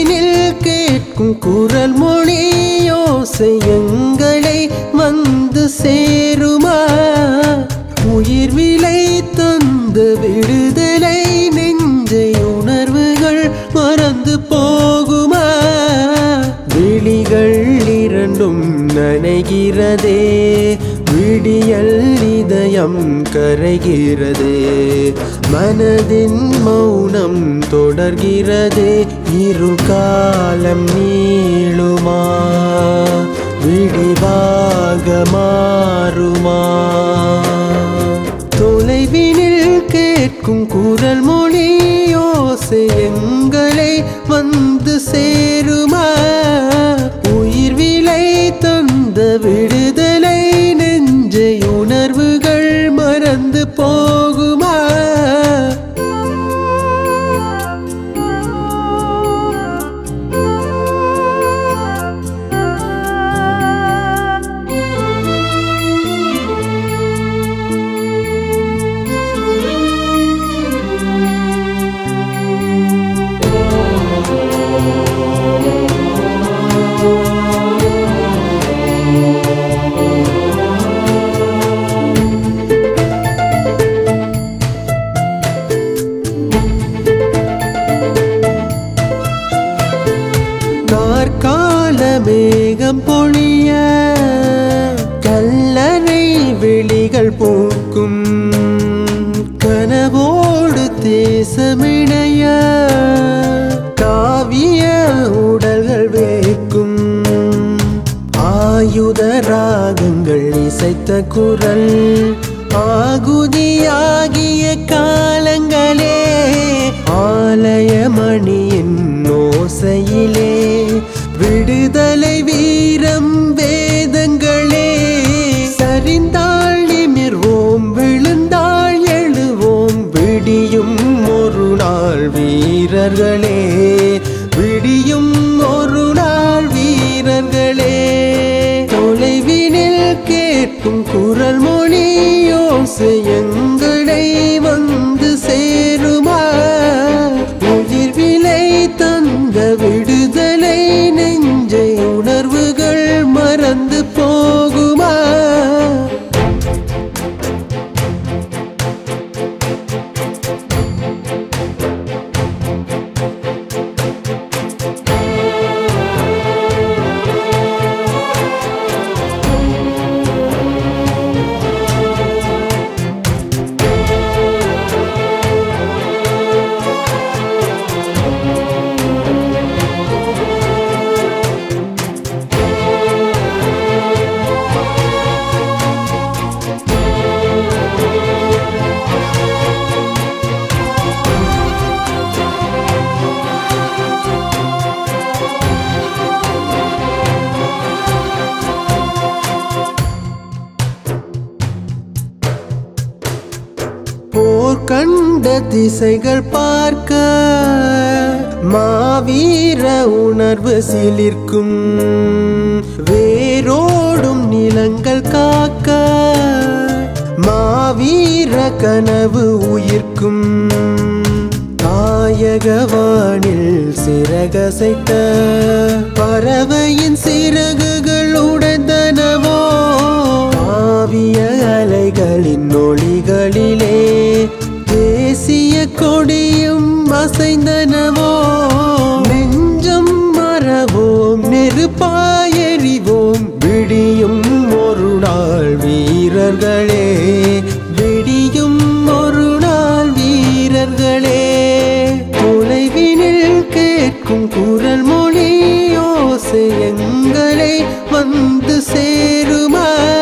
தொலைவினில் கேட்கும் குரல் மொழி யோசை எங்களை வந்து சேருமா உயிர் விலை தந்த விடுதலை நெஞ்சை உணர்வுகள் மறந்து போகுமா விழிகள் இரண்டும் நனைகிறதே விடியல் இதயம் கரைகிறதே மனதின் மௌனம் தொடர்கிறதே இரு காலம் நீளுமா விடிவாக மாறுமா தொலைவினில் கேட்கும் குரல் மொழி யோசை எங்களை வந்து சேருமா உயிர் விலை தந்த விடுதலை நெஞ்சை உணர்வுகள் மறந்து போகுமா கார்கால மேகம் பொழிய கல்லறை விழிகள் பூக்கும் கனவோடு தேசமிணைய காவிய உடல்கள் வேக்கும் ஆயுத ராகங்கள் இசைத்த குரல் ஆகுதியாகிய காலங்களே ஆலய மணியின் ஓசையிலே விடுதலை வீரம் வேதங்களே சரிந்தாள் நிமிர்வோம் விழுந்தாள் எழுவோம் விடியும் ஒரு நாள் வீரர்களே விடியும் ஒரு நாள் வீரர்களே தொலைவினில் கேட்கும் குரல் மொழி யோசை எங்களை வந்து சேருமா உயிர் விலை தந்த விடுதலை நெஞ்சை உணர்வுகள் மறந்து போகுமா போர் கண்ட திசைகள் பார்க்க மாவீர உணர்வு சிலிர்க்கும் வேரோடும் நிலங்கள் காக்க மாவீர கனவு உயிர்க்கும் தாயகவானில் சிறகசைத்த பறவையின் சிறகுகள் உடைந்தனவோ காவிய அலைகளின் ஒளிகளிலே தேசிய கொடியும் அசைந்தனவோ நெஞ்சம் மறவோம் நெருப்பாயறிவோம் விடியும் ஒரு நாள் வீரர்களே விடியும் ஒரு நாள் வீரர்களே தொலைவினில் கேட்கும் குரல் மொழி யோசை எங்களை வந்து சேருமா